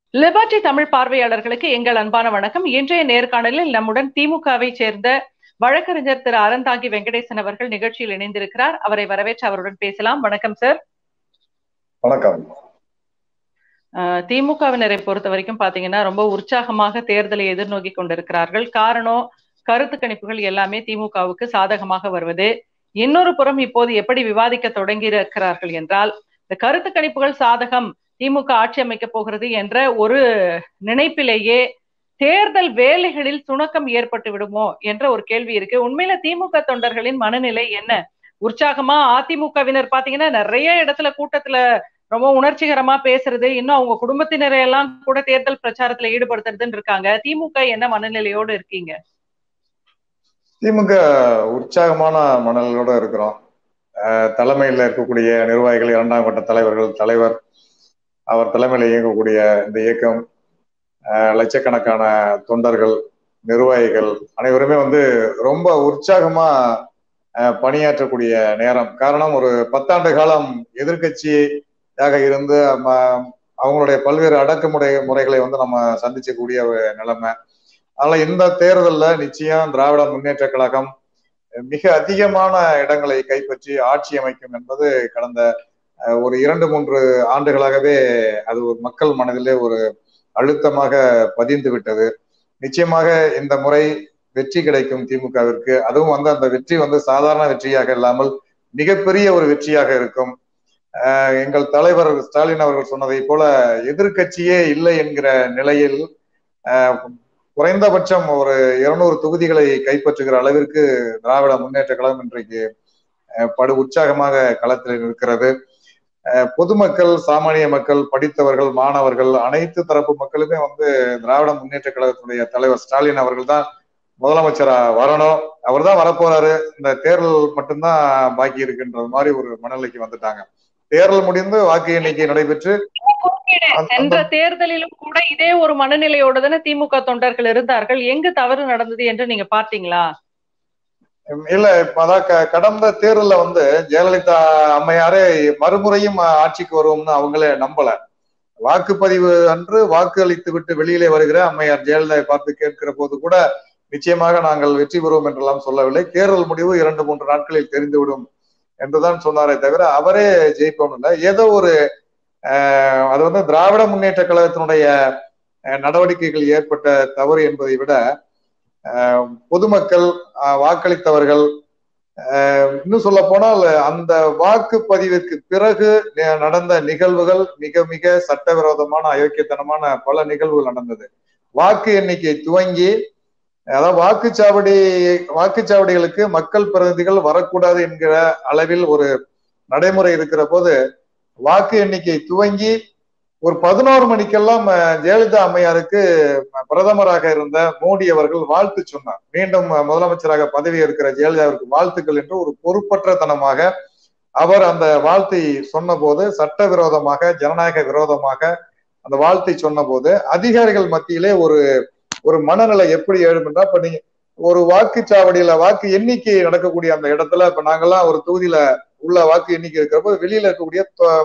Liberty Tamil பார்வையாளர்களுக்கு எங்கள் அன்பான வணக்கம் இன்றைய நேர்காணலில் நம்முடன் திமுகவை சேர்ந்த வழக்கறிஞர் திரு அறந்தாங்கி வெங்கடேசன் அவர்கள் நிகழ்ச்சியில் இணைந்திருக்கிறார் அவரை வரவேற்று அவருடன் பேசலாம் வணக்கம் சார் வணக்கம் திமுகவினரை பொறுத்த வரைக்கும் பாத்தீங்கன்னா ரொம்ப உற்சாகமாக தேர்தலை எதிர்நோக்கி கொண்டிருக்கிறார்கள் காரணம் கருத்து கணிப்புகள் எல்லாமே திமுகவுக்கு சாதகமாக வருவது இன்னொரு புறம் இப்போது எப்படி விவாதிக்க தொடங்கி இருக்கிறார்கள் என்றால் இந்த கருத்து கணிப்புகள் சாதகம் திமுக ஆட்சி அமைக்க போகிறது என்ற ஒரு நினைப்பிலேயே தேர்தல் வேலைகளில் சுணக்கம் ஏற்பட்டு விடுமோ என்ற ஒரு கேள்வி இருக்கு உண்மையில திமுக தொண்டர்களின் மனநிலை என்ன உற்சாகமா அதிமுகவினர் பாத்தீங்கன்னா நிறைய இடத்துல கூட்டத்துல ரொம்ப உணர்ச்சிகரமா பேசுறது இன்னும் அவங்க குடும்பத்தினரை எல்லாம் கூட தேர்தல் பிரச்சாரத்துல ஈடுபடுத்துறதுன்னு இருக்காங்க திமுக என்ன மனநிலையோடு இருக்கீங்க திமுக உற்சாகமான மனநிலையோட இருக்கிறோம் தலைமையில் இருக்கக்கூடிய நிர்வாகிகள் இரண்டாம் கட்ட தலைவர்கள் தலைவர் அவர் தலைமையில் இயங்கக்கூடிய இந்த இயக்கம் லட்சக்கணக்கான தொண்டர்கள் நிர்வாகிகள் அனைவருமே வந்து ரொம்ப உற்சாகமா பணியாற்றக்கூடிய நேரம் காரணம் ஒரு பத்தாண்டு காலம் எதிர்கட்சியாக இருந்து அவங்களுடைய பல்வேறு அடக்குமுறை முறைகளை வந்து நம்ம சந்திச்சக்கூடிய ஒரு நிலைமை அதனால இந்த தேர்தலில் நிச்சயம் திராவிட முன்னேற்ற கழகம் மிக அதிகமான இடங்களை கைப்பற்றி ஆட்சி அமைக்கும் என்பது கடந்த ஒரு இரண்டு மூன்று ஆண்டுகளாகவே அது ஒரு மக்கள் மனதிலே ஒரு அழுத்தமாக பதிந்து விட்டது நிச்சயமாக இந்த முறை வெற்றி கிடைக்கும் திமுகவிற்கு அதுவும் வந்து அந்த வெற்றி வந்து சாதாரண வெற்றியாக இல்லாமல் மிகப்பெரிய ஒரு வெற்றியாக இருக்கும் எங்கள் தலைவர் ஸ்டாலின் அவர்கள் சொன்னதை போல எதிர்கட்சியே இல்லை என்கிற நிலையில் குறைந்தபட்சம் ஒரு இருநூறு தொகுதிகளை கைப்பற்றுகிற அளவிற்கு திராவிட முன்னேற்ற கழகம் இன்றைக்கு படு உற்சாகமாக களத்தில் இருக்கிறது பொதுமக்கள் சாமானிய மக்கள் படித்தவர்கள் மாணவர்கள் அனைத்து தரப்பு மக்களுமே வந்து திராவிட முன்னேற்ற கழகத்துடைய தலைவர் ஸ்டாலின் அவர்கள் தான் முதலமைச்சரா வரணும் அவர் தான் வரப்போறாரு இந்த தேர்தல் மட்டும்தான் பாக்கி இருக்குன்ற மாதிரி ஒரு மனநிலைக்கு வந்துட்டாங்க தேர்தல் முடிந்து வாக்கு எண்ணிக்கை நடைபெற்று சென்ற தேர்தலிலும் கூட இதே ஒரு மனநிலையோடு தானே திமுக தொண்டர்கள் இருந்தார்கள் எங்கு தவறு நடந்தது என்று நீங்க பார்த்தீங்களா இல்ல இப்ப அதான் கடந்த தேர்தலில் வந்து ஜெயலலிதா அம்மையாரே மறுமுறையும் ஆட்சிக்கு வருவோம்னு அவங்களே நம்பல வாக்குப்பதிவு அன்று வாக்கு அளித்து விட்டு வெளியிலே வருகிற அம்மையார் ஜெயலலிதாவை பார்த்து கேட்கிற போது கூட நிச்சயமாக நாங்கள் வெற்றி பெறுவோம் என்றெல்லாம் சொல்லவில்லை தேர்தல் முடிவு இரண்டு மூன்று நாட்களில் தெரிந்துவிடும் என்றுதான் சொன்னாரே தவிர அவரே ஜெயிப்போம் இல்லை ஏதோ ஒரு அது வந்து திராவிட முன்னேற்ற கழகத்தினுடைய நடவடிக்கைகள் ஏற்பட்ட தவறு என்பதை விட பொதுமக்கள் வாக்களித்தவர்கள் இன்னும் சொல்ல போனால் அந்த வாக்குப்பதிவிற்கு பிறகு நடந்த நிகழ்வுகள் மிக மிக சட்டவிரோதமான அயோக்கியத்தனமான பல நிகழ்வுகள் நடந்தது வாக்கு எண்ணிக்கை துவங்கி அதாவது வாக்குச்சாவடி வாக்குச்சாவடிகளுக்கு மக்கள் பிரதிநிதிகள் வரக்கூடாது என்கிற அளவில் ஒரு நடைமுறை இருக்கிற போது வாக்கு எண்ணிக்கை துவங்கி ஒரு பதினோரு மணிக்கெல்லாம் ஜெயலலிதா அம்மையாருக்கு பிரதமராக இருந்த மோடி அவர்கள் வாழ்த்து சொன்னார் மீண்டும் முதலமைச்சராக பதவி இருக்கிற ஜெயலலிதாவிற்கு வாழ்த்துக்கள் என்று ஒரு பொறுப்பற்றத்தனமாக அவர் அந்த வாழ்த்தை சொன்ன போது சட்டவிரோதமாக ஜனநாயக விரோதமாக அந்த வாழ்த்தை சொன்ன போது அதிகாரிகள் மத்தியிலே ஒரு ஒரு மனநிலை எப்படி எழுதுன்றா இப்ப நீங்க ஒரு வாக்குச்சாவடியில வாக்கு எண்ணிக்கை நடக்கக்கூடிய அந்த இடத்துல இப்ப நாங்கெல்லாம் ஒரு தொகுதியில உள்ள வாக்கு எண்ணிக்கை இருக்கிறப்போ வெளியில இருக்கக்கூடிய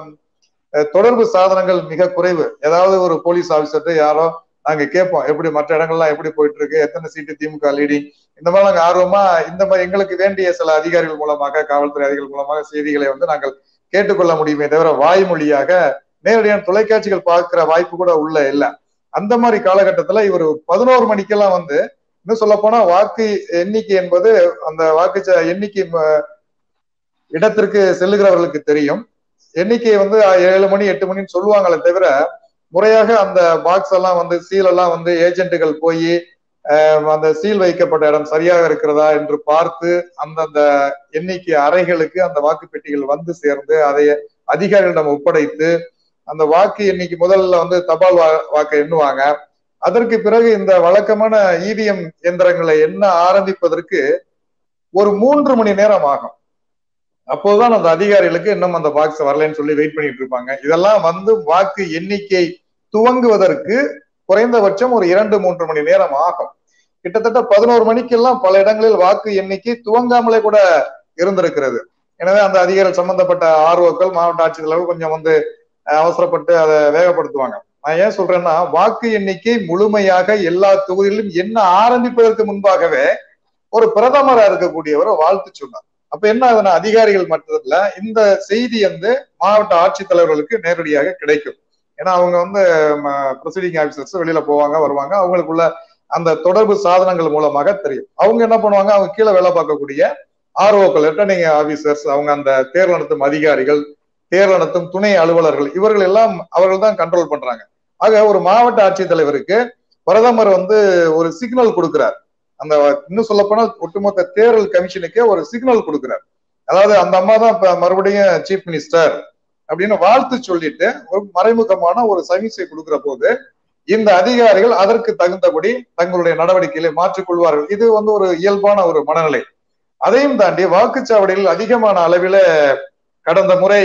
தொடர்பு சாதனங்கள் மிக குறைவு ஏதாவது ஒரு போலீஸ் ஆபீசர்கிட்ட யாரோ நாங்க கேட்போம் எப்படி மற்ற இடங்கள்லாம் எப்படி போயிட்டு இருக்கு எத்தனை சீட்டு திமுக லீடிங் இந்த மாதிரி நாங்க ஆர்வமா இந்த மாதிரி எங்களுக்கு வேண்டிய சில அதிகாரிகள் மூலமாக காவல்துறை அதிகாரிகள் மூலமாக செய்திகளை வந்து நாங்கள் கேட்டுக்கொள்ள முடியுமே தவிர வாய்மொழியாக நேரடியான தொலைக்காட்சிகள் பார்க்கிற வாய்ப்பு கூட உள்ள இல்லை அந்த மாதிரி காலகட்டத்துல இவர் பதினோரு மணிக்கெல்லாம் வந்து இன்னும் சொல்ல போனா வாக்கு எண்ணிக்கை என்பது அந்த வாக்கு எண்ணிக்கை இடத்திற்கு செல்லுகிறவர்களுக்கு தெரியும் எண்ணிக்கை வந்து ஏழு மணி எட்டு மணின்னு சொல்லுவாங்களே தவிர முறையாக அந்த பாக்ஸ் எல்லாம் வந்து சீல் எல்லாம் வந்து ஏஜென்ட்டுகள் போய் அந்த சீல் வைக்கப்பட்ட இடம் சரியாக இருக்கிறதா என்று பார்த்து அந்தந்த எண்ணிக்கை அறைகளுக்கு அந்த வாக்கு பெட்டிகள் வந்து சேர்ந்து அதை அதிகாரிகளிடம் ஒப்படைத்து அந்த வாக்கு எண்ணிக்கை முதல்ல வந்து தபால் வாக்கு எண்ணுவாங்க அதற்கு பிறகு இந்த வழக்கமான இவிஎம் எந்திரங்களை எண்ண ஆரம்பிப்பதற்கு ஒரு மூன்று மணி நேரம் ஆகும் அப்போதுதான் அந்த அதிகாரிகளுக்கு இன்னும் அந்த பாக்ஸ் வரலன்னு சொல்லி வெயிட் பண்ணிட்டு இருப்பாங்க இதெல்லாம் வந்து வாக்கு எண்ணிக்கை துவங்குவதற்கு குறைந்தபட்சம் ஒரு இரண்டு மூன்று மணி நேரம் ஆகும் கிட்டத்தட்ட பதினோரு மணிக்கெல்லாம் பல இடங்களில் வாக்கு எண்ணிக்கை துவங்காமலே கூட இருந்திருக்கிறது எனவே அந்த அதிகாரிகள் சம்பந்தப்பட்ட ஆர்வக்கள் மாவட்ட ஆட்சித்தலைவர் கொஞ்சம் வந்து அவசரப்பட்டு அதை வேகப்படுத்துவாங்க நான் ஏன் சொல்றேன்னா வாக்கு எண்ணிக்கை முழுமையாக எல்லா தொகுதிகளிலும் என்ன ஆரம்பிப்பதற்கு முன்பாகவே ஒரு பிரதமரா இருக்கக்கூடியவரை வாழ்த்து சொன்னார் அப்ப என்ன ஆகுதுன்னா அதிகாரிகள் மட்டத்துல இந்த செய்தி வந்து மாவட்ட ஆட்சித்தலைவர்களுக்கு நேரடியாக கிடைக்கும் ஏன்னா அவங்க வந்து ப்ரொசீடிங் ஆபீசர்ஸ் வெளியில போவாங்க வருவாங்க அவங்களுக்குள்ள அந்த தொடர்பு சாதனங்கள் மூலமாக தெரியும் அவங்க என்ன பண்ணுவாங்க அவங்க கீழே வேலை பார்க்கக்கூடிய ஆர்ஓக்கள் ரிட்டர்னிங் ஆபீசர்ஸ் அவங்க அந்த தேர்வு நடத்தும் அதிகாரிகள் தேர்வு நடத்தும் துணை அலுவலர்கள் இவர்கள் எல்லாம் அவர்கள் தான் கண்ட்ரோல் பண்றாங்க ஆக ஒரு மாவட்ட ஆட்சித்தலைவருக்கு பிரதமர் வந்து ஒரு சிக்னல் கொடுக்கிறார் அந்த இன்னும் சொல்ல போனால் ஒட்டுமொத்த தேர்தல் கமிஷனுக்கே ஒரு சிக்னல் கொடுக்கிறார் அதாவது அந்த அம்மா தான் இப்ப மறுபடியும் சீஃப் மினிஸ்டர் அப்படின்னு வாழ்த்து சொல்லிட்டு ஒரு மறைமுகமான ஒரு சமிச்சை கொடுக்கிற போது இந்த அதிகாரிகள் அதற்கு தகுந்தபடி தங்களுடைய நடவடிக்கைகளை மாற்றிக் கொள்வார்கள் இது வந்து ஒரு இயல்பான ஒரு மனநிலை அதையும் தாண்டி வாக்குச்சாவடிகள் அதிகமான அளவில கடந்த முறை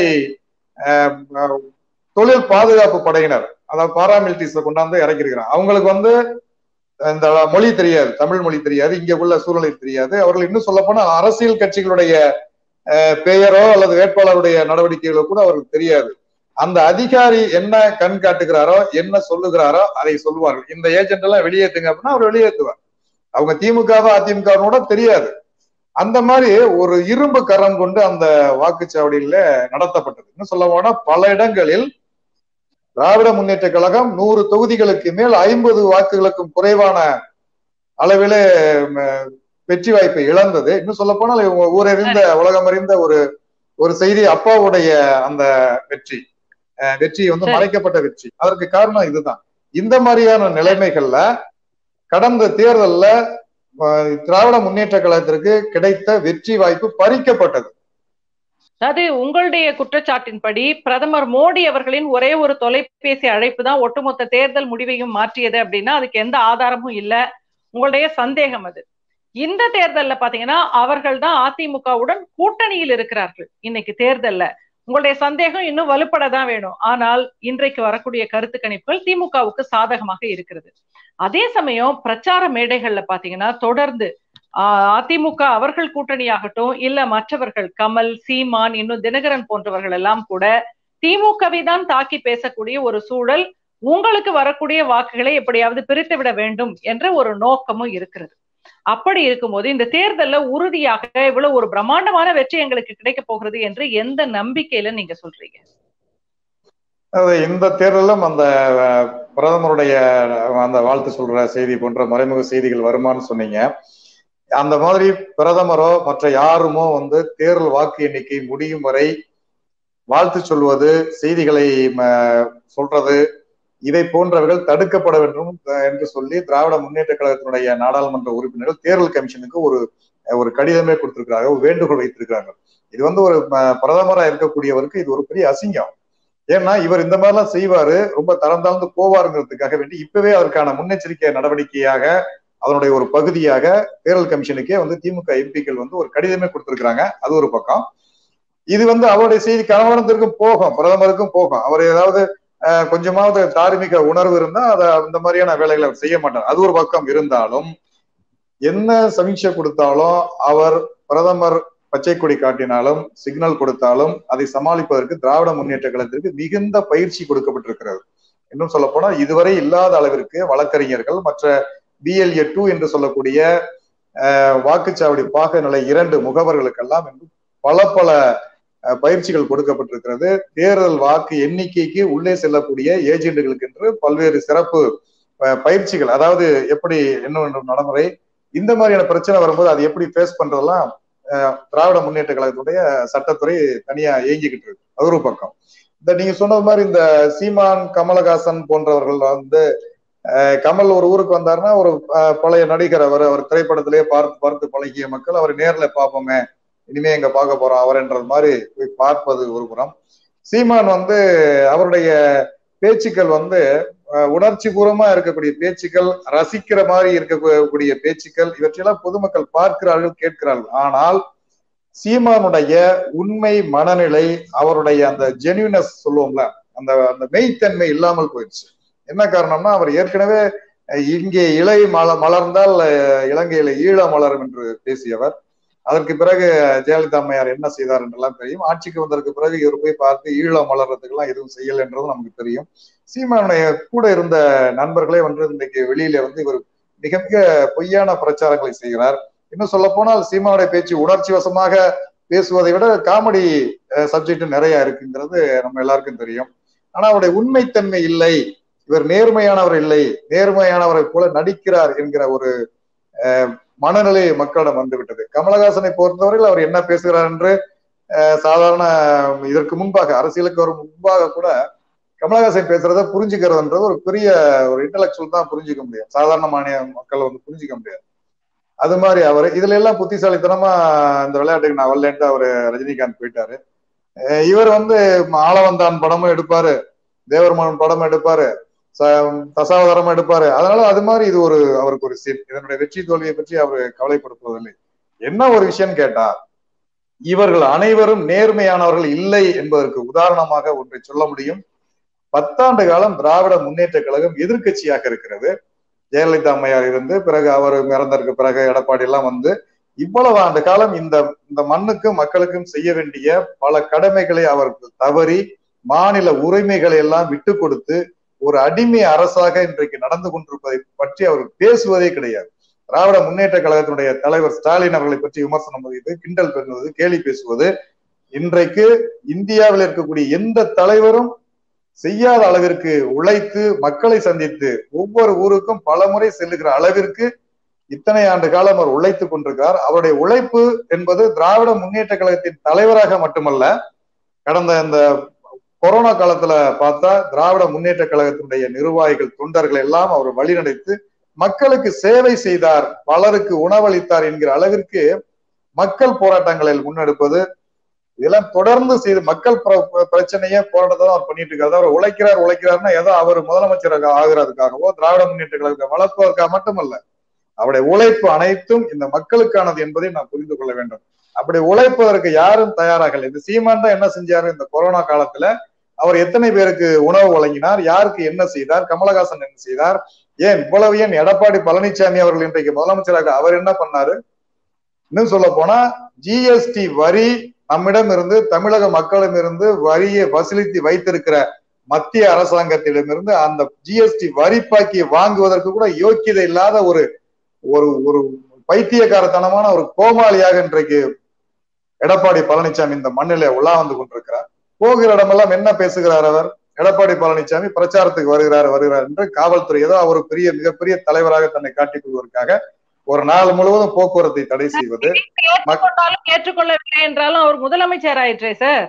தொழில் பாதுகாப்பு படையினர் அதாவது பாராமிலிட்டிஸ கொண்டாந்து இறக்கிருக்கிறாங்க அவங்களுக்கு வந்து இந்த மொழி தெரியாது தமிழ் மொழி தெரியாது இங்க உள்ள சூழ்நிலை தெரியாது அவர்கள் இன்னும் சொல்ல போனா அரசியல் கட்சிகளுடைய பெயரோ அல்லது வேட்பாளருடைய நடவடிக்கைகளோ கூட அவர்களுக்கு தெரியாது அந்த அதிகாரி என்ன கண் காட்டுகிறாரோ என்ன சொல்லுகிறாரோ அதை சொல்லுவார்கள் இந்த ஏஜென்ட் எல்லாம் வெளியேற்றுங்க அப்படின்னா அவர் வெளியேற்றுவார் அவங்க திமுகவோ அதிமுகவோட தெரியாது அந்த மாதிரி ஒரு இரும்பு கரம் கொண்டு அந்த வாக்குச்சாவடியில நடத்தப்பட்டது இன்னும் சொல்ல போனா பல இடங்களில் திராவிட முன்னேற்ற கழகம் நூறு தொகுதிகளுக்கு மேல் ஐம்பது வாக்குகளுக்கும் குறைவான அளவிலே வெற்றி வாய்ப்பை இழந்தது இன்னும் சொல்ல போனால் ஊரறிந்த உலகம் அறிந்த ஒரு ஒரு செய்தி அப்பாவுடைய அந்த வெற்றி வெற்றி வந்து மறைக்கப்பட்ட வெற்றி அதற்கு காரணம் இதுதான் இந்த மாதிரியான நிலைமைகள்ல கடந்த தேர்தல்ல திராவிட முன்னேற்ற கழகத்திற்கு கிடைத்த வெற்றி வாய்ப்பு பறிக்கப்பட்டது அதாவது உங்களுடைய குற்றச்சாட்டின்படி பிரதமர் மோடி அவர்களின் ஒரே ஒரு தொலைபேசி அழைப்பு தான் ஒட்டுமொத்த தேர்தல் முடிவையும் மாற்றியது அப்படின்னா அதுக்கு எந்த ஆதாரமும் இல்ல உங்களுடைய சந்தேகம் அது இந்த தேர்தல்ல பாத்தீங்கன்னா அவர்கள் தான் அதிமுகவுடன் கூட்டணியில் இருக்கிறார்கள் இன்னைக்கு தேர்தல்ல உங்களுடைய சந்தேகம் இன்னும் வலுப்படதான் வேணும் ஆனால் இன்றைக்கு வரக்கூடிய கருத்து கணிப்புகள் திமுகவுக்கு சாதகமாக இருக்கிறது அதே சமயம் பிரச்சார மேடைகள்ல பாத்தீங்கன்னா தொடர்ந்து அதிமுக அவர்கள் கூட்டணியாகட்டும் இல்ல மற்றவர்கள் கமல் சீமான் இன்னும் தினகரன் போன்றவர்கள் எல்லாம் கூட திமுகவை தான் தாக்கி பேசக்கூடிய ஒரு சூழல் உங்களுக்கு வரக்கூடிய வாக்குகளை எப்படியாவது பிரித்து விட வேண்டும் என்ற ஒரு நோக்கமும் இருக்கிறது அப்படி இருக்கும்போது இந்த தேர்தல்ல உறுதியாக இவ்வளவு ஒரு பிரம்மாண்டமான வெற்றி எங்களுக்கு கிடைக்க போகிறது என்று எந்த நம்பிக்கையில நீங்க சொல்றீங்க இந்த தேர்தலும் அந்த பிரதமருடைய அந்த வாழ்த்து சொல்ற செய்தி போன்ற மறைமுக செய்திகள் வருமானு சொன்னீங்க அந்த மாதிரி பிரதமரோ மற்ற யாருமோ வந்து தேர்தல் வாக்கு எண்ணிக்கை முடியும் வரை வாழ்த்து சொல்வது செய்திகளை சொல்றது இதை போன்றவர்கள் தடுக்கப்பட வேண்டும் என்று சொல்லி திராவிட முன்னேற்ற கழகத்தினுடைய நாடாளுமன்ற உறுப்பினர்கள் தேர்தல் கமிஷனுக்கு ஒரு ஒரு கடிதமே கொடுத்திருக்கிறாங்க ஒரு வேண்டுகோள் வைத்திருக்கிறாங்க இது வந்து ஒரு பிரதமரா இருக்கக்கூடியவருக்கு இது ஒரு பெரிய அசிங்கம் ஏன்னா இவர் இந்த மாதிரிலாம் செய்வாரு ரொம்ப தரம் தாழ்ந்து போவாருங்கிறதுக்காக வேண்டி இப்பவே அதற்கான முன்னெச்சரிக்கை நடவடிக்கையாக அதனுடைய ஒரு பகுதியாக தேர்தல் கமிஷனுக்கே வந்து திமுக எம்பிக்கள் வந்து ஒரு கடிதமே கொடுத்திருக்கிறாங்க அது ஒரு பக்கம் இது வந்து அவருடைய செய்தி கணவனத்திற்கும் போகும் பிரதமருக்கும் போகும் அவர் ஏதாவது கொஞ்சமாவது தார்மீக உணர்வு இருந்தா அதை அந்த மாதிரியான வேலைகளை அவர் செய்ய மாட்டார் அது ஒரு பக்கம் இருந்தாலும் என்ன சமீட்சை கொடுத்தாலும் அவர் பிரதமர் பச்சை கொடி காட்டினாலும் சிக்னல் கொடுத்தாலும் அதை சமாளிப்பதற்கு திராவிட முன்னேற்ற கழகத்திற்கு மிகுந்த பயிற்சி கொடுக்கப்பட்டிருக்கிறது இன்னும் சொல்ல போனா இதுவரை இல்லாத அளவிற்கு வழக்கறிஞர்கள் மற்ற பிஎல்ஏ டூ என்று சொல்லக்கூடிய வாக்குச்சாவடி பாக நிலை இரண்டு முகவர்களுக்கெல்லாம் என்று பல பல பயிற்சிகள் கொடுக்கப்பட்டிருக்கிறது தேர்தல் வாக்கு எண்ணிக்கைக்கு உள்ளே செல்லக்கூடிய ஏஜென்ட்டுகளுக்கு என்று பல்வேறு சிறப்பு பயிற்சிகள் அதாவது எப்படி என்ன நடைமுறை இந்த மாதிரியான பிரச்சனை வரும்போது அது எப்படி ஃபேஸ் பண்றதெல்லாம் திராவிட முன்னேற்ற கழகத்துடைய சட்டத்துறை தனியா இயங்கிக்கிட்டு இருக்கு அது ஒரு பக்கம் இந்த நீங்க சொன்னது மாதிரி இந்த சீமான் கமலஹாசன் போன்றவர்கள் வந்து கமல் ஒரு ஊருக்கு வந்தாருன்னா ஒரு பழைய நடிகர் அவர் அவர் திரைப்படத்திலேயே பார்த்து பார்த்து பழகிய மக்கள் அவர் நேர்ல பார்ப்போமே இனிமே எங்க பார்க்க போறோம் அவர்ன்றது மாதிரி போய் பார்ப்பது ஒரு புறம் சீமான் வந்து அவருடைய பேச்சுக்கள் வந்து உணர்ச்சி பூர்வமா இருக்கக்கூடிய பேச்சுக்கள் ரசிக்கிற மாதிரி இருக்கக்கூடிய பேச்சுக்கள் இவற்றையெல்லாம் பொதுமக்கள் பார்க்கிறார்கள் கேட்கிறார்கள் ஆனால் சீமானுடைய உண்மை மனநிலை அவருடைய அந்த ஜென்யூனஸ் சொல்லுவோம்ல அந்த அந்த மெய்த்தன்மை இல்லாமல் போயிடுச்சு என்ன காரணம்னா அவர் ஏற்கனவே இங்கே இலை மல மலர்ந்தால் இலங்கையில ஈழ மலரும் என்று பேசியவர் அதற்கு பிறகு ஜெயலலிதா அம்மையார் என்ன செய்தார் என்றெல்லாம் தெரியும் ஆட்சிக்கு வந்ததற்கு பிறகு இவர் போய் பார்த்து ஈழம் வளர்றதுக்கெல்லாம் எதுவும் செய்யல என்றதும் நமக்கு தெரியும் சீமானுடைய கூட இருந்த நண்பர்களே வந்து இன்றைக்கு வெளியில வந்து இவர் மிக மிக பொய்யான பிரச்சாரங்களை செய்கிறார் இன்னும் சொல்ல போனால் சீமானுடைய பேச்சு உணர்ச்சி வசமாக பேசுவதை விட காமெடி சப்ஜெக்ட் நிறைய இருக்குங்கிறது நம்ம எல்லாருக்கும் தெரியும் ஆனா அவருடைய உண்மைத்தன்மை இல்லை இவர் நேர்மையானவர் இல்லை நேர்மையானவரை போல நடிக்கிறார் என்கிற ஒரு மனநிலை மக்களிடம் வந்துவிட்டது கமலஹாசனை பொறுத்தவரையில் அவர் என்ன பேசுகிறார் என்று சாதாரண இதற்கு முன்பாக அரசியலுக்கு வரும் முன்பாக கூட கமலஹாசன் பேசுறத புரிஞ்சுக்கிறதுன்றது ஒரு பெரிய ஒரு இன்டலெக்சுவல் தான் புரிஞ்சுக்க முடியும் சாதாரண மாநில மக்கள் வந்து புரிஞ்சுக்க முடியாது அது மாதிரி அவர் இதுல எல்லாம் புத்திசாலித்தனமா இந்த விளையாட்டுக்கு நான் வரலன்ட்டு அவரு ரஜினிகாந்த் போயிட்டாரு இவர் வந்து ஆளவந்தான் படமும் எடுப்பாரு தேவர்மன் படமும் எடுப்பாரு தசாவதாரமா எடுப்பாரு அதனால அது மாதிரி இது ஒரு அவருக்கு ஒரு சீட் இதனுடைய வெற்றி தோல்வியை பற்றி அவர் கவலைப்படுத்துவதில்லை என்ன ஒரு விஷயம் கேட்டா இவர்கள் அனைவரும் நேர்மையானவர்கள் இல்லை என்பதற்கு உதாரணமாக ஒன்றை சொல்ல முடியும் பத்தாண்டு காலம் திராவிட முன்னேற்ற கழகம் எதிர்கட்சியாக இருக்கிறது ஜெயலலிதா அம்மையார் இருந்து பிறகு அவர் இறந்ததற்கு பிறகு எடப்பாடி எல்லாம் வந்து இவ்வளவு ஆண்டு காலம் இந்த இந்த மண்ணுக்கும் மக்களுக்கும் செய்ய வேண்டிய பல கடமைகளை அவர்கள் தவறி மாநில உரிமைகளை எல்லாம் விட்டு கொடுத்து ஒரு அடிமை அரசாக இன்றைக்கு நடந்து கொண்டிருப்பதை பற்றி அவர் பேசுவதே கிடையாது திராவிட முன்னேற்ற கழகத்தினுடைய தலைவர் ஸ்டாலின் அவர்களை பற்றி விமர்சனம் செய்து கிண்டல் பண்ணுவது கேலி பேசுவது இன்றைக்கு இந்தியாவில் இருக்கக்கூடிய எந்த தலைவரும் செய்யாத அளவிற்கு உழைத்து மக்களை சந்தித்து ஒவ்வொரு ஊருக்கும் பல முறை செல்லுகிற அளவிற்கு இத்தனை ஆண்டு காலம் அவர் உழைத்துக் கொண்டிருக்கிறார் அவருடைய உழைப்பு என்பது திராவிட முன்னேற்ற கழகத்தின் தலைவராக மட்டுமல்ல கடந்த இந்த கொரோனா காலத்துல பார்த்தா திராவிட முன்னேற்ற கழகத்தினுடைய நிர்வாகிகள் தொண்டர்கள் எல்லாம் அவர் வழிநடத்தி மக்களுக்கு சேவை செய்தார் பலருக்கு உணவளித்தார் என்கிற அளவிற்கு மக்கள் போராட்டங்களில் முன்னெடுப்பது இதெல்லாம் தொடர்ந்து செய்து மக்கள் பிரச்சனையே போராட்டத்தை தான் அவர் பண்ணிட்டு இருக்காரு அவர் உழைக்கிறார் உழைக்கிறார்னா ஏதோ அவர் முதலமைச்சராக ஆகிறதுக்காகவோ திராவிட முன்னேற்ற கழகத்தை வளர்ப்பதற்காக மட்டுமல்ல அவருடைய உழைப்பு அனைத்தும் இந்த மக்களுக்கானது என்பதை நாம் புரிந்து கொள்ள வேண்டும் அப்படி உழைப்பதற்கு யாரும் தயாராகல இந்த சீமான் தான் என்ன செஞ்சாரு இந்த கொரோனா காலத்துல அவர் எத்தனை பேருக்கு உணவு வழங்கினார் யாருக்கு என்ன செய்தார் கமலஹாசன் என்ன செய்தார் ஏன் இவ்வளவு ஏன் எடப்பாடி பழனிசாமி அவர்கள் இன்றைக்கு முதலமைச்சராக அவர் என்ன பண்ணாரு இன்னும் சொல்ல போனா ஜிஎஸ்டி வரி நம்மிடம் இருந்து தமிழக மக்களிடம் இருந்து வரியை வசூலித்து வைத்திருக்கிற மத்திய அரசாங்கத்திடமிருந்து அந்த ஜிஎஸ்டி வரிப்பாக்கி வாங்குவதற்கு கூட யோக்கியதை இல்லாத ஒரு ஒரு ஒரு பைத்தியக்காரத்தனமான ஒரு கோமாளியாக இன்றைக்கு எடப்பாடி பழனிசாமி இந்த மண்ணில உலா வந்து கொண்டிருக்கிறார் போகிற இடமெல்லாம் என்ன பேசுகிறார் அவர் எடப்பாடி பழனிசாமி பிரச்சாரத்துக்கு வருகிறார் வருகிறார் என்று காவல்துறை ஏதோ அவர் பெரிய மிகப்பெரிய தலைவராக தன்னை காட்டிக் கொள்வதற்காக ஒரு நாள் முழுவதும் போக்குவரத்தை தடை செய்வது ஏற்றுக்கொண்டாலும் ஏற்றுக்கொள்ளவில்லை என்றாலும் அவர் முதலமைச்சர் ஆயிற்றே சார்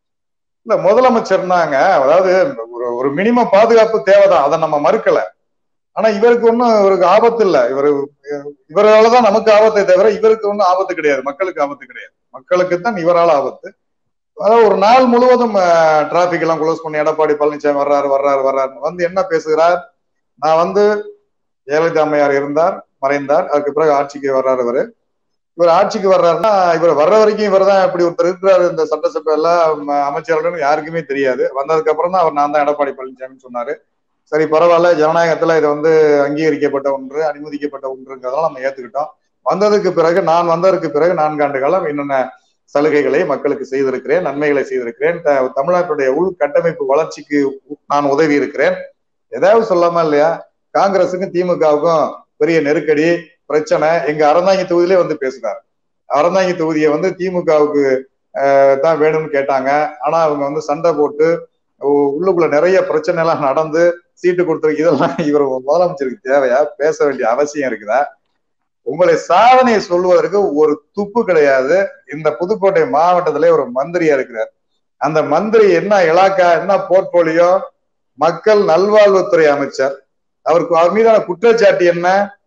இல்ல முதலமைச்சர்னாங்க அதாவது ஒரு ஒரு மினிமம் பாதுகாப்பு தேவைதான் அதை நம்ம மறுக்கல ஆனா இவருக்கு ஒன்றும் இவருக்கு ஆபத்து இல்ல இவர் இவராலதான் நமக்கு ஆபத்தை தவிர இவருக்கு ஒன்றும் ஆபத்து கிடையாது மக்களுக்கு ஆபத்து கிடையாது மக்களுக்கு தான் இவரால் ஆபத்து அதாவது ஒரு நாள் முழுவதும் டிராபிக் எல்லாம் க்ளோஸ் பண்ணி எடப்பாடி பழனிசாமி வர்றாரு வர்றாரு வர்றாரு வந்து என்ன பேசுகிறார் நான் வந்து ஜெயலலிதா அம்மையார் இருந்தார் மறைந்தார் அதுக்கு பிறகு ஆட்சிக்கு வர்றாரு இவரு இவர் ஆட்சிக்கு வர்றாருன்னா இவர் வர்ற வரைக்கும் இவர் தான் இப்படி ஒருத்தர் இருக்கிறாரு இந்த சட்டசபையில அமைச்சர்கள் யாருக்குமே தெரியாது வந்ததுக்கு அப்புறம் தான் அவர் நான் தான் எடப்பாடி பழனிசாமின்னு சொன்னாரு சரி பரவாயில்ல ஜனநாயகத்துல இதை வந்து அங்கீகரிக்கப்பட்ட ஒன்று அனுமதிக்கப்பட்ட ஒன்றுங்கிறதெல்லாம் நம்ம ஏத்துக்கிட்டோம் வந்ததுக்கு பிறகு நான் வந்ததற்கு பிறகு நான்காண்டு காலம் என்னென்ன சலுகைகளை மக்களுக்கு செய்திருக்கிறேன் நன்மைகளை செய்திருக்கிறேன் தமிழ்நாட்டுடைய உள்கட்டமைப்பு வளர்ச்சிக்கு நான் உதவி இருக்கிறேன் ஏதாவது சொல்லாம இல்லையா காங்கிரஸுக்கும் திமுகவுக்கும் பெரிய நெருக்கடி பிரச்சனை எங்க அறந்தாங்கி தொகுதியிலே வந்து பேசுறாரு அறந்தாங்கி தொகுதியை வந்து திமுகவுக்கு தான் வேணும்னு கேட்டாங்க ஆனா அவங்க வந்து சண்டை போட்டு உள்ளுக்குள்ள நிறைய பிரச்சனை எல்லாம் நடந்து சீட்டு கொடுத்துருக்கு இதெல்லாம் இவர் முதலமைச்சருக்கு தேவையா பேச வேண்டிய அவசியம் இருக்குதா உங்களை சாதனையை சொல்வதற்கு ஒரு துப்பு கிடையாது இந்த புதுக்கோட்டை மாவட்டத்திலே ஒரு மந்திரியா இருக்கிறார் அந்த மந்திரி என்ன இலாக்கா என்ன போர்ட்போலியோ மக்கள் நல்வாழ்வுத்துறை அமைச்சர் அவருக்கு அவர் மீதான குற்றச்சாட்டு என்ன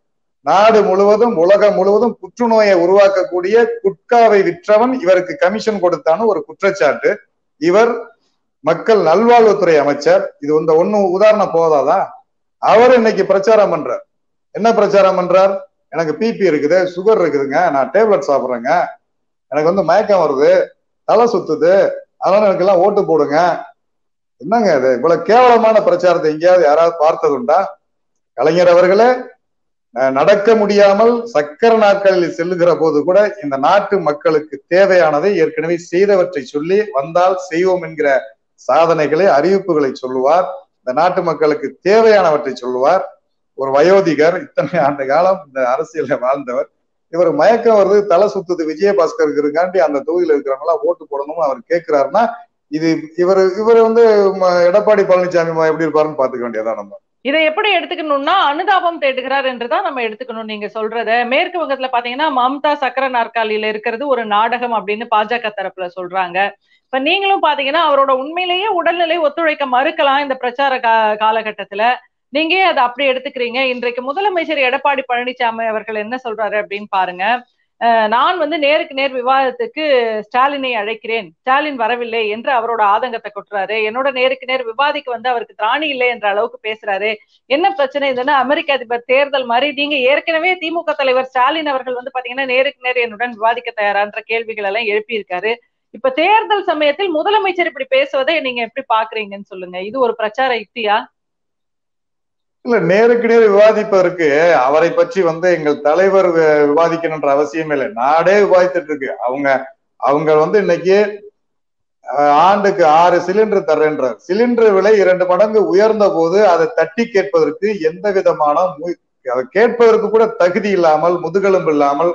நாடு முழுவதும் உலகம் முழுவதும் புற்றுநோயை உருவாக்கக்கூடிய குட்காவை விற்றவன் இவருக்கு கமிஷன் கொடுத்தான்னு ஒரு குற்றச்சாட்டு இவர் மக்கள் நல்வாழ்வுத்துறை அமைச்சர் இது இந்த ஒண்ணு உதாரணம் போதாதா அவர் இன்னைக்கு பிரச்சாரம் பண்றார் என்ன பிரச்சாரம் பண்றார் எனக்கு பிபி இருக்குது சுகர் இருக்குதுங்க நான் டேப்லெட் சாப்பிட்றேங்க எனக்கு வந்து மயக்கம் வருது தலை சுத்துது அதனால எனக்கு எல்லாம் ஓட்டு போடுங்க என்னங்க இது இவ்வளவு கேவலமான பிரச்சாரத்தை எங்கேயாவது யாராவது பார்த்ததுண்டா கலைஞர் அவர்களே நடக்க முடியாமல் சக்கர நாட்களில் செல்லுகிற போது கூட இந்த நாட்டு மக்களுக்கு தேவையானதை ஏற்கனவே செய்தவற்றை சொல்லி வந்தால் செய்வோம் என்கிற சாதனைகளை அறிவிப்புகளை சொல்லுவார் இந்த நாட்டு மக்களுக்கு தேவையானவற்றை சொல்லுவார் ஒரு வயோதிகர் இத்தனை ஆண்டு காலம் இந்த அரசியல வாழ்ந்தவர் இவர் மயக்கம் வருது தலை சுத்துது விஜயபாஸ்கருக்கு இருக்காண்டி அந்த தொகுதியில் இருக்கிறவங்க எல்லாம் ஓட்டு போடணும்னு அவர் கேட்கிறாருன்னா இது இவர் இவர் வந்து எடப்பாடி பழனிசாமி எப்படி இருப்பாருன்னு பாத்துக்க வேண்டியதான் நம்ம இதை எப்படி எடுத்துக்கணும்னா அனுதாபம் தேடுகிறார் என்றுதான் நம்ம எடுத்துக்கணும் நீங்க சொல்றத மேற்கு வங்கத்துல பாத்தீங்கன்னா மம்தா சக்கர நாற்காலியில இருக்கிறது ஒரு நாடகம் அப்படின்னு பாஜக தரப்புல சொல்றாங்க இப்ப நீங்களும் பாத்தீங்கன்னா அவரோட உண்மையிலேயே உடல்நிலை ஒத்துழைக்க மறுக்கலாம் இந்த பிரச்சார கா காலகட்டத்துல நீங்க அதை அப்படி எடுத்துக்கிறீங்க இன்றைக்கு முதலமைச்சர் எடப்பாடி பழனிசாமி அவர்கள் என்ன சொல்றாரு அப்படின்னு பாருங்க நான் வந்து நேருக்கு நேர் விவாதத்துக்கு ஸ்டாலினை அழைக்கிறேன் ஸ்டாலின் வரவில்லை என்று அவரோட ஆதங்கத்தை கொட்டுறாரு என்னோட நேருக்கு நேர் விவாதிக்க வந்து அவருக்கு திராணி இல்லை என்ற அளவுக்கு பேசுறாரு என்ன பிரச்சனை இதுன்னா அமெரிக்க அதிபர் தேர்தல் மாதிரி நீங்க ஏற்கனவே திமுக தலைவர் ஸ்டாலின் அவர்கள் வந்து பாத்தீங்கன்னா நேருக்கு நேர் என்னுடன் விவாதிக்க தயாரான்ற கேள்விகள் எல்லாம் எழுப்பியிருக்காரு இப்ப தேர்தல் சமயத்தில் முதலமைச்சர் இப்படி பேசுவதை நீங்க எப்படி பாக்குறீங்கன்னு சொல்லுங்க இது ஒரு பிரச்சார யுக்தியா இல்ல நேருக்கு நேர் விவாதிப்பதற்கு அவரை பற்றி வந்து எங்கள் தலைவர் விவாதிக்கணுன்ற அவசியம் இல்லை நாடே விவாதித்துட்டு இருக்கு அவங்க அவங்க வந்து இன்னைக்கு ஆண்டுக்கு ஆறு சிலிண்டர் தர்றேன்றார் சிலிண்டர் விலை இரண்டு மடங்கு உயர்ந்த போது அதை தட்டி கேட்பதற்கு எந்த விதமான அதை கேட்பதற்கு கூட தகுதி இல்லாமல் முதுகெலும்பு இல்லாமல்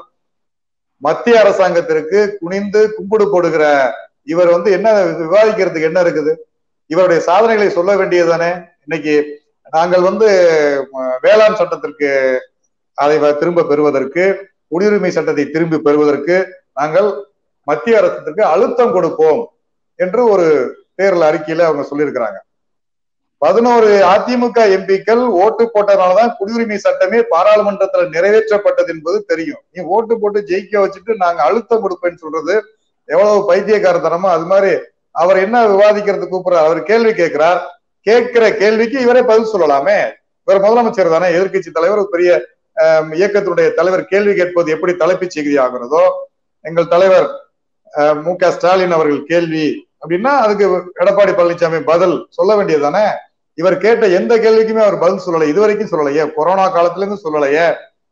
மத்திய அரசாங்கத்திற்கு குனிந்து கும்பிடு போடுகிற இவர் வந்து என்ன விவாதிக்கிறதுக்கு என்ன இருக்குது இவருடைய சாதனைகளை சொல்ல வேண்டியதுதானே இன்னைக்கு நாங்கள் வந்து வேளாண் சட்டத்திற்கு அதை திரும்ப பெறுவதற்கு குடியுரிமை சட்டத்தை திரும்பி பெறுவதற்கு நாங்கள் மத்திய அரசத்திற்கு அழுத்தம் கொடுப்போம் என்று ஒரு தேர்தல் அறிக்கையில அவங்க சொல்லியிருக்கிறாங்க பதினோரு அதிமுக எம்பிக்கள் ஓட்டு போட்டதுனாலதான் குடியுரிமை சட்டமே பாராளுமன்றத்துல நிறைவேற்றப்பட்டது என்பது தெரியும் நீ ஓட்டு போட்டு ஜெயிக்க வச்சுட்டு நாங்க அழுத்தம் கொடுப்பேன்னு சொல்றது எவ்வளவு பைத்தியக்காரத்தனமோ அது மாதிரி அவர் என்ன விவாதிக்கிறது கூப்பிடுறார் அவர் கேள்வி கேட்கிறார் கேட்கிற கேள்விக்கு இவரே பதில் சொல்லலாமே இவர் முதலமைச்சர் தானே எதிர்கட்சி தலைவர் ஒரு பெரிய இயக்கத்தினுடைய தலைவர் கேள்வி கேட்பது எப்படி தலைப்புச் செய்தி ஆகிறதோ எங்கள் தலைவர் மு க ஸ்டாலின் அவர்கள் கேள்வி அப்படின்னா அதுக்கு எடப்பாடி பழனிசாமி பதில் சொல்ல வேண்டியது தானே இவர் கேட்ட எந்த கேள்விக்குமே அவர் பதில் சொல்லலை இது வரைக்கும் சொல்லலையே கொரோனா காலத்துல இருந்து சொல்லலையே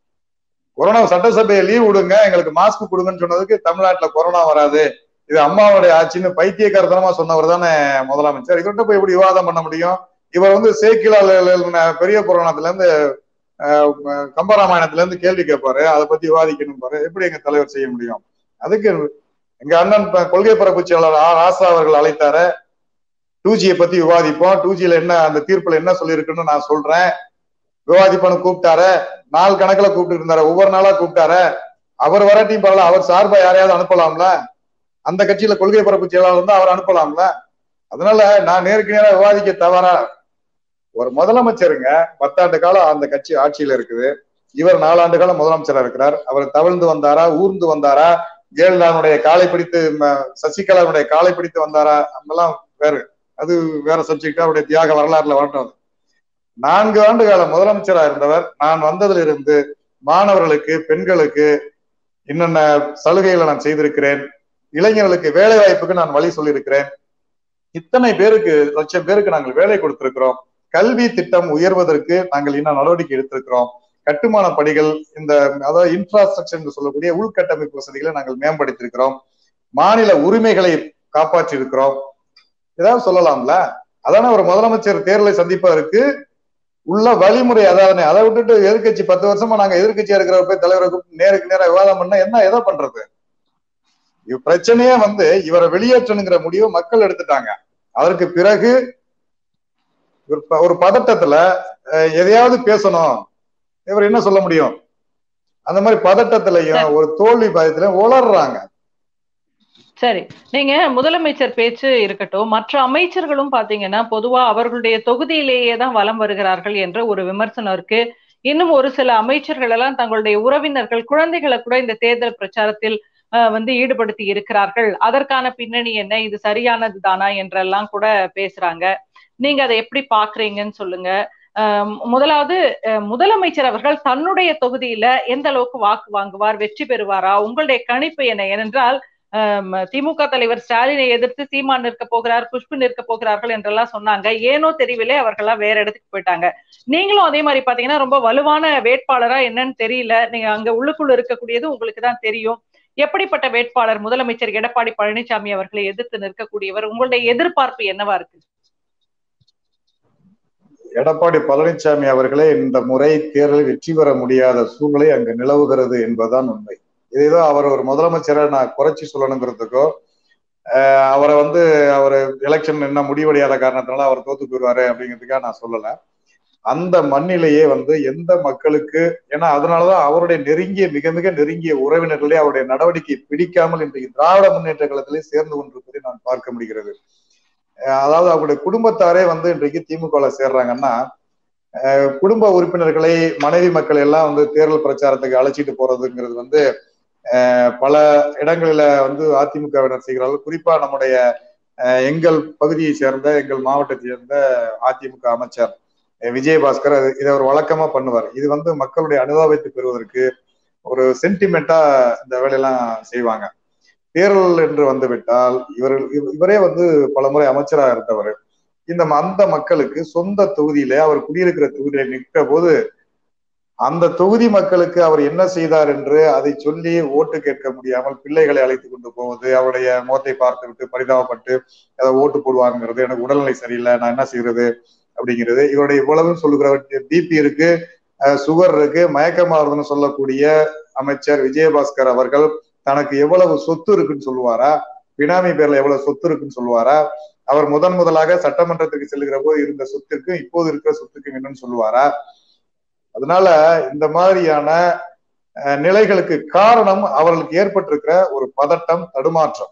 கொரோனா சட்டசபையை லீவ் விடுங்க எங்களுக்கு மாஸ்க் கொடுங்கன்னு சொன்னதுக்கு தமிழ்நாட்டுல கொரோனா வராது இது அம்மாவுடைய ஆட்சின்னு பைத்தியக்காரத்தனமா சொன்னவர் தானே முதலமைச்சர் இவர்கிட்ட போய் எப்படி விவாதம் பண்ண முடியும் இவர் வந்து சேக்கிலால பெரிய புராணத்துல இருந்து கம்பராமாயணத்துல இருந்து கேள்வி கேட்பாரு அதை பத்தி விவாதிக்கணும் பாரு எப்படி எங்க தலைவர் செய்ய முடியும் அதுக்கு எங்க அண்ணன் கொள்கை பரப்பு செயலாளர் ராசா அவர்கள் அழைத்தார டூ ஜியை பத்தி விவாதிப்போம் டூ ஜில என்ன அந்த தீர்ப்புல என்ன சொல்லியிருக்குன்னு நான் சொல்றேன் விவாதிப்பனு கூப்பிட்டாரு நாள் கணக்குல கூப்பிட்டு இருந்தாரு ஒவ்வொரு நாளா கூப்பிட்டாரு அவர் வராட்டியும் பரவாயில்ல அவர் சார்பா யாரையாவது அனுப்பலாம்ல அந்த கட்சியில கொள்கை பரப்பு செயலாளர் வந்து அவர் அனுப்பலாம்ல அதனால நான் நேருக்கு நேரம் விவாதிக்க தவறா ஒரு முதலமைச்சருங்க பத்தாண்டு காலம் அந்த கட்சி ஆட்சியில இருக்குது இவர் நாலாண்டு காலம் முதலமைச்சரா இருக்கிறார் அவர் தவிழ்ந்து வந்தாரா ஊர்ந்து வந்தாரா ஜெயலலிதாவுடைய காலை பிடித்து சசிகலாவுடைய காலை பிடித்து வந்தாரா அதெல்லாம் வேறு அது வேற சப்ஜெக்டா அவருடைய தியாக வரலாறுல வரட்டும் நான்கு ஆண்டு கால முதலமைச்சரா இருந்தவர் நான் வந்ததுல இருந்து மாணவர்களுக்கு பெண்களுக்கு என்னென்ன சலுகைகளை நான் செய்திருக்கிறேன் இளைஞர்களுக்கு வேலை வாய்ப்புக்கு நான் வழி சொல்லியிருக்கிறேன் இத்தனை பேருக்கு லட்சம் பேருக்கு நாங்கள் வேலை கொடுத்திருக்கிறோம் கல்வி திட்டம் உயர்வதற்கு நாங்கள் இன்னும் நடவடிக்கை எடுத்திருக்கிறோம் கட்டுமான பணிகள் இந்த அதாவது இன்ஃப்ராஸ்ட்ரக்சர் என்று சொல்லக்கூடிய உள்கட்டமைப்பு வசதிகளை நாங்கள் மேம்படுத்தியிருக்கிறோம் மாநில உரிமைகளை காப்பாற்றி இருக்கிறோம் ஏதாவது சொல்லலாம்ல அதான ஒரு முதலமைச்சர் தேர்தலை சந்திப்பதற்கு உள்ள வழிமுறை அதாவது அதை விட்டுட்டு எதிர்கட்சி பத்து வருஷமா நாங்க எதிர்கட்சியா இருக்கிற போய் தலைவரை கூப்பிட்டு நேருக்கு நேரம் விவாதம் பண்ணா என்ன எதை பண்றது பிரச்சனையே வந்து இவரை வெளியேற்றணுங்கிற முடிவை மக்கள் எடுத்துட்டாங்க அதற்கு பிறகு ஒரு பதட்டத்துல எதையாவது பேசணும் இவர் என்ன சொல்ல முடியும் அந்த மாதிரி பதட்டத்திலையும் ஒரு தோல்வி பயத்திலையும் உளர்றாங்க சரி நீங்க முதலமைச்சர் பேச்சு இருக்கட்டும் மற்ற அமைச்சர்களும் பாத்தீங்கன்னா பொதுவா அவர்களுடைய தொகுதியிலேயே தான் வலம் வருகிறார்கள் என்ற ஒரு விமர்சனம் இருக்கு இன்னும் ஒரு சில அமைச்சர்கள் எல்லாம் தங்களுடைய உறவினர்கள் குழந்தைகளை கூட இந்த தேர்தல் பிரச்சாரத்தில் வந்து ஈடுபடுத்தி இருக்கிறார்கள் அதற்கான பின்னணி என்ன இது சரியானது தானா என்றெல்லாம் கூட பேசுறாங்க நீங்க அதை எப்படி பாக்குறீங்கன்னு சொல்லுங்க முதலாவது முதலமைச்சர் அவர்கள் தன்னுடைய தொகுதியில எந்த அளவுக்கு வாக்கு வாங்குவார் வெற்றி பெறுவாரா உங்களுடைய கணிப்பு என்ன ஏனென்றால் திமுக தலைவர் ஸ்டாலினை எதிர்த்து சீமான் நிற்க போகிறார் குஷ்பு நிற்க போகிறார்கள் என்றெல்லாம் சொன்னாங்க ஏனோ தெரியவில்லை அவர்கள்லாம் வேற இடத்துக்கு போயிட்டாங்க நீங்களும் அதே மாதிரி பாத்தீங்கன்னா ரொம்ப வலுவான வேட்பாளரா என்னன்னு தெரியல நீங்க அங்க உள்ளுக்குள்ள இருக்கக்கூடியது உங்களுக்கு தான் தெரியும் எப்படிப்பட்ட வேட்பாளர் முதலமைச்சர் எடப்பாடி பழனிசாமி அவர்களை எதிர்த்து நிற்கக்கூடியவர் உங்களுடைய எதிர்பார்ப்பு என்னவா இருக்கு எடப்பாடி பழனிசாமி அவர்களே இந்த முறை தேர்தலில் வெற்றி பெற முடியாத சூழ்நிலை அங்கு நிலவுகிறது என்பதுதான் உண்மை இதோ அவர் ஒரு முதலமைச்சரை நான் குறைச்சி சொல்லணுங்கிறதுக்கோ அவரை வந்து அவர் எலெக்ஷன் என்ன முடிவடையாத காரணத்தினால அவர் தோத்து போயிடுவாரு அப்படிங்கிறதுக்காக நான் சொல்லல அந்த மண்ணிலேயே வந்து எந்த மக்களுக்கு ஏன்னா அதனாலதான் அவருடைய நெருங்கிய மிக மிக நெருங்கிய உறவினர்களே அவருடைய நடவடிக்கை பிடிக்காமல் இன்றைக்கு திராவிட முன்னேற்ற கழகத்திலே சேர்ந்து கொண்டிருப்பதை நான் பார்க்க முடிகிறது அதாவது அவருடைய குடும்பத்தாரே வந்து இன்றைக்கு திமுக சேர்றாங்கன்னா குடும்ப உறுப்பினர்களை மனைவி மக்கள் எல்லாம் வந்து தேர்தல் பிரச்சாரத்துக்கு அழைச்சிட்டு போறதுங்கிறது வந்து பல இடங்களில வந்து அதிமுகவினர் செய்கிறார்கள் குறிப்பா நம்முடைய எங்கள் பகுதியை சேர்ந்த எங்கள் மாவட்டத்தை சேர்ந்த அதிமுக அமைச்சர் விஜயபாஸ்கர் இதை ஒரு வழக்கமா பண்ணுவார் இது வந்து மக்களுடைய அனுதாபத்தை பெறுவதற்கு ஒரு சென்டிமெண்டா இந்த வேலையெல்லாம் செய்வாங்க தேர்தல் என்று வந்து விட்டால் இவர்கள் இவரே வந்து பல முறை அமைச்சராக இருந்தவர் இந்த அந்த மக்களுக்கு சொந்த தொகுதியில அவர் குடியிருக்கிற தொகுதியில நிற்கிற போது அந்த தொகுதி மக்களுக்கு அவர் என்ன செய்தார் என்று அதை சொல்லி ஓட்டு கேட்க முடியாமல் பிள்ளைகளை அழைத்து கொண்டு போவது அவருடைய முகத்தை பார்த்து விட்டு பரிதாபப்பட்டு அதை ஓட்டு போடுவாங்கிறது எனக்கு உடல்நிலை சரியில்லை நான் என்ன செய்யறது அப்படிங்கிறது இவருடைய இவ்வளவு சொல்லுகிற பிபி இருக்கு சுகர் இருக்கு மயக்கமாறுதுன்னு சொல்லக்கூடிய அமைச்சர் விஜயபாஸ்கர் அவர்கள் தனக்கு எவ்வளவு சொத்து இருக்குன்னு சொல்லுவாரா பினாமி பேர்ல எவ்வளவு சொத்து இருக்குன்னு சொல்லுவாரா அவர் முதன் முதலாக சட்டமன்றத்துக்கு செல்லுகிற போது இருந்த சொத்துக்கும் இப்போது இருக்கிற சொத்துக்கும் என்னன்னு சொல்லுவாரா அதனால இந்த மாதிரியான நிலைகளுக்கு காரணம் அவர்களுக்கு ஏற்பட்டிருக்கிற ஒரு பதட்டம் தடுமாற்றம்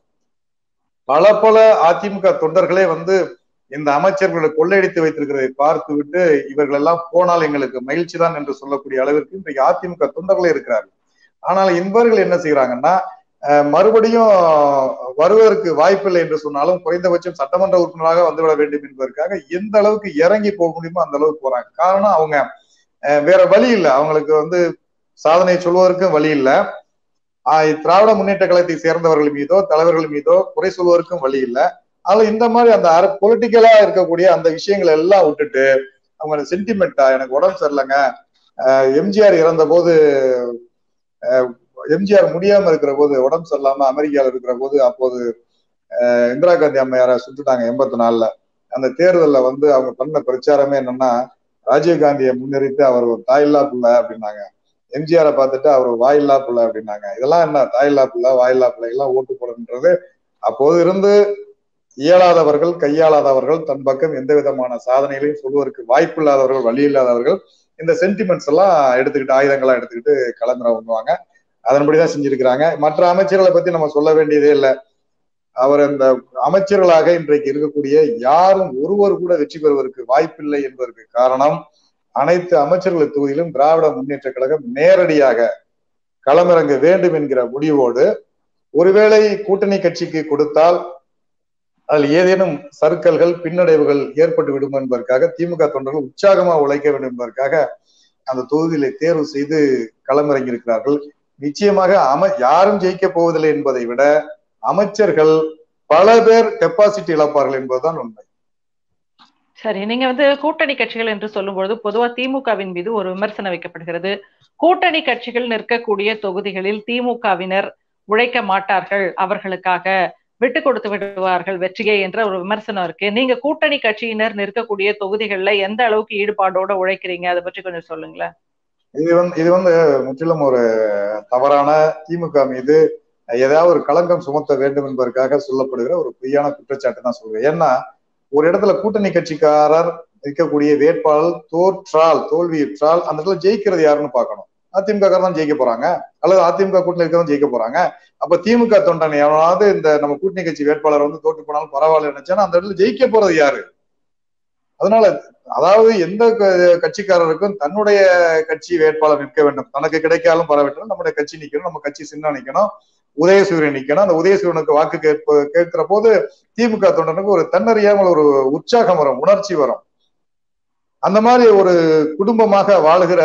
பல பல அதிமுக தொண்டர்களே வந்து இந்த அமைச்சர்களை கொள்ளையடித்து வைத்திருக்கிறதை பார்த்து விட்டு இவர்கள் எல்லாம் போனால் எங்களுக்கு மகிழ்ச்சி தான் என்று சொல்லக்கூடிய அளவிற்கு இன்றைக்கு அதிமுக தொண்டர்களே இருக்கிறார்கள் ஆனால் இவர்கள் என்ன செய்யறாங்கன்னா மறுபடியும் வருவதற்கு வாய்ப்பில்லை என்று சொன்னாலும் குறைந்தபட்சம் சட்டமன்ற உறுப்பினராக வந்துவிட வேண்டும் என்பதற்காக எந்த அளவுக்கு இறங்கி போக முடியுமோ அந்த அளவுக்கு போறாங்க காரணம் அவங்க வேற வழி இல்லை அவங்களுக்கு வந்து சாதனை சொல்வதற்கும் வழி இல்லை திராவிட முன்னேற்ற கழகத்தை சேர்ந்தவர்கள் மீதோ தலைவர்கள் மீதோ குறை சொல்வதற்கும் வழி இல்லை அதுல இந்த மாதிரி அந்த பொலிட்டிக்கலா இருக்கக்கூடிய அந்த விஷயங்களை எல்லாம் விட்டுட்டு அவங்க சென்டிமெண்டா எனக்கு உடம்பு சரியில்லைங்க எம்ஜிஆர் இறந்த போது எம்ஜிஆர் முடியாம இருக்கிற போது உடம்பு சரியில்லாம அமெரிக்கால இருக்கிற போது அப்போது இந்திரா காந்தி அம்மையார சுட்டுட்டாங்க எண்பத்தி நாலுல அந்த தேர்தலில் வந்து அவங்க பண்ண பிரச்சாரமே என்னன்னா ராஜீவ் காந்தியை முன்னிறுத்தி அவர் ஒரு தாயில்லா பிள்ளை அப்படின்னாங்க எம்ஜிஆரை பார்த்துட்டு அவர் வாயில்லா பிள்ளை அப்படின்னாங்க இதெல்லாம் என்ன தாயில்லா பிள்ளை வாயில்லா பிள்ளை எல்லாம் ஓட்டு போடணுன்றது அப்போது இருந்து இயலாதவர்கள் கையாளாதவர்கள் தன் பக்கம் எந்த விதமான சாதனைகளையும் சொல்வதற்கு வாய்ப்பு இல்லாதவர்கள் வழி இல்லாதவர்கள் இந்த சென்டிமெண்ட்ஸ் எல்லாம் எடுத்துக்கிட்டு ஆயுதங்களா எடுத்துக்கிட்டு கிளம்புற பண்ணுவாங்க அதன்படிதான் செஞ்சிருக்கிறாங்க மற்ற அமைச்சர்களை பத்தி நம்ம சொல்ல வேண்டியதே இல்லை அவர் அந்த அமைச்சர்களாக இன்றைக்கு இருக்கக்கூடிய யாரும் ஒருவர் கூட வெற்றி பெறுவதற்கு வாய்ப்பில்லை என்பதற்கு காரணம் அனைத்து அமைச்சர்கள் தொகுதியிலும் திராவிட முன்னேற்ற கழகம் நேரடியாக களமிறங்க வேண்டும் என்கிற முடிவோடு ஒருவேளை கூட்டணி கட்சிக்கு கொடுத்தால் அதில் ஏதேனும் சர்க்கல்கள் பின்னடைவுகள் ஏற்பட்டு விடும் என்பதற்காக திமுக தொண்டர்கள் உற்சாகமா உழைக்க வேண்டும் என்பதற்காக அந்த தொகுதியில தேர்வு செய்து களமிறங்கியிருக்கிறார்கள் நிச்சயமாக அம யாரும் ஜெயிக்க போவதில்லை என்பதை விட அமைச்சர்கள் பல பேர் கெப்பாசிட்டி இழப்பார்கள் என்பதுதான் உண்மை சரி நீங்க வந்து கூட்டணி கட்சிகள் என்று சொல்லும்பொழுது பொதுவா திமுகவின் மீது ஒரு விமர்சனம் வைக்கப்படுகிறது கூட்டணி கட்சிகள் நிற்கக்கூடிய தொகுதிகளில் திமுகவினர் உழைக்க மாட்டார்கள் அவர்களுக்காக விட்டு கொடுத்து விடுவார்கள் வெற்றியை என்ற ஒரு விமர்சனம் இருக்கு நீங்க கூட்டணி கட்சியினர் நிற்கக்கூடிய தொகுதிகள்ல எந்த அளவுக்கு ஈடுபாடோட உழைக்கிறீங்க அதை பற்றி கொஞ்சம் சொல்லுங்களேன் இது வந்து இது வந்து முற்றிலும் ஒரு தவறான திமுக மீது ஏதாவது ஒரு களங்கம் சுமத்த வேண்டும் என்பதற்காக சொல்லப்படுகிற ஒரு பொய்யான குற்றச்சாட்டு தான் சொல்றேன் ஏன்னா ஒரு இடத்துல கூட்டணி கட்சிக்காரர் இருக்கக்கூடிய வேட்பாளர் தோற்றால் தோல்வியுற்றால் அந்த இடத்துல ஜெயிக்கிறது யாருன்னு பார்க்கணும் அதிமுக தான் ஜெயிக்க போறாங்க அல்லது அதிமுக கூட்டணி இருக்கதான் ஜெயிக்க போறாங்க அப்ப திமுக தொண்டன் எவனாவது இந்த நம்ம கூட்டணி கட்சி வேட்பாளர் வந்து தோற்று போனாலும் பரவாயில்ல நினைச்சானா அந்த இடத்துல ஜெயிக்க போறது யாரு அதனால அதாவது எந்த கட்சிக்காரருக்கும் தன்னுடைய கட்சி வேட்பாளர் நிற்க வேண்டும் தனக்கு கிடைக்காலும் பரவாயில்ல நம்முடைய கட்சி நிக்கணும் நம்ம கட்சி சின்ன நிக்கணும் உதயசூரியன் நிக்கணும் அந்த உதயசூரியனுக்கு வாக்கு கேட்ப கேட்கிற போது திமுக தொண்டனுக்கு ஒரு தன்னறியாமல் ஒரு உற்சாகம் வரும் உணர்ச்சி வரும் அந்த மாதிரி ஒரு குடும்பமாக வாழுகிற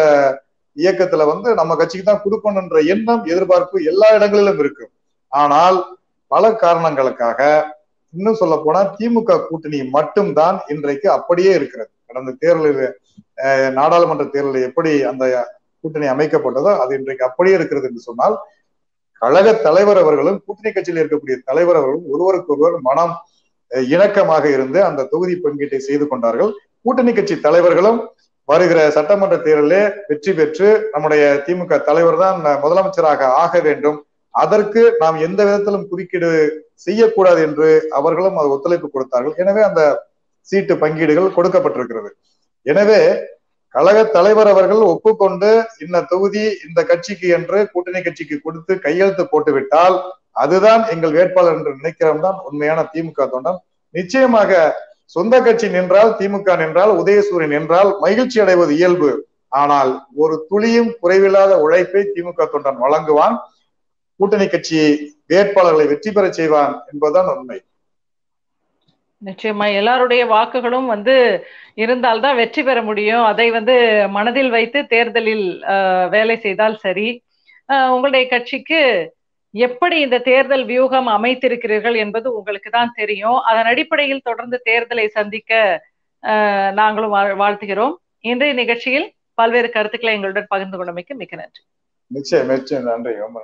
இயக்கத்துல வந்து நம்ம கட்சிக்கு தான் கொடுக்கணுன்ற எண்ணம் எதிர்பார்ப்பு எல்லா இடங்களிலும் இருக்கு ஆனால் பல காரணங்களுக்காக இன்னும் சொல்ல போனா திமுக கூட்டணி மட்டும்தான் இன்றைக்கு அப்படியே இருக்கிறது கடந்த தேர்தலில் நாடாளுமன்ற தேர்தலில் எப்படி அந்த கூட்டணி அமைக்கப்பட்டதோ அது இன்றைக்கு அப்படியே இருக்கிறது என்று சொன்னால் கழக தலைவர் அவர்களும் கூட்டணி கட்சியில் இருக்கக்கூடிய தலைவர் அவர்களும் ஒருவருக்கு ஒருவர் மனம் இணக்கமாக இருந்து அந்த தொகுதி பங்கீட்டை செய்து கொண்டார்கள் கூட்டணி கட்சி தலைவர்களும் வருகிற சட்டமன்ற தேர்தலிலே வெற்றி பெற்று நம்முடைய திமுக தலைவர் தான் முதலமைச்சராக ஆக வேண்டும் அதற்கு நாம் எந்த விதத்திலும் குறுக்கீடு செய்யக்கூடாது என்று அவர்களும் அது ஒத்துழைப்பு கொடுத்தார்கள் எனவே அந்த சீட்டு பங்கீடுகள் கொடுக்கப்பட்டிருக்கிறது எனவே கழக தலைவர் அவர்கள் ஒப்புக்கொண்டு இந்த தொகுதி இந்த கட்சிக்கு என்று கூட்டணி கட்சிக்கு கொடுத்து கையெழுத்து போட்டுவிட்டால் அதுதான் எங்கள் வேட்பாளர் என்று நினைக்கிறோம் தான் உண்மையான திமுக தொண்டன் நிச்சயமாக சொந்த கட்சி நின்றால் திமுக நின்றால் உதயசூரியன் நின்றால் மகிழ்ச்சி அடைவது இயல்பு ஆனால் ஒரு துளியும் குறைவில்லாத உழைப்பை திமுக தொண்டன் வழங்குவான் கூட்டணி கட்சி வேட்பாளர்களை வெற்றி பெற செய்வான் என்பதுதான் உண்மை நிச்சயமா எல்லாருடைய வாக்குகளும் வந்து இருந்தால்தான் வெற்றி பெற முடியும் அதை வந்து மனதில் வைத்து தேர்தலில் வேலை செய்தால் சரி உங்களுடைய கட்சிக்கு எப்படி இந்த தேர்தல் வியூகம் அமைத்திருக்கிறீர்கள் என்பது உங்களுக்கு தான் தெரியும் அதன் அடிப்படையில் தொடர்ந்து தேர்தலை சந்திக்க நாங்களும் வாழ்த்துகிறோம் இன்றைய நிகழ்ச்சியில் பல்வேறு கருத்துக்களை எங்களுடன் பகிர்ந்து கொண்டமைக்கு மிக்க நன்றி நிச்சயம் நிச்சயம் நன்றி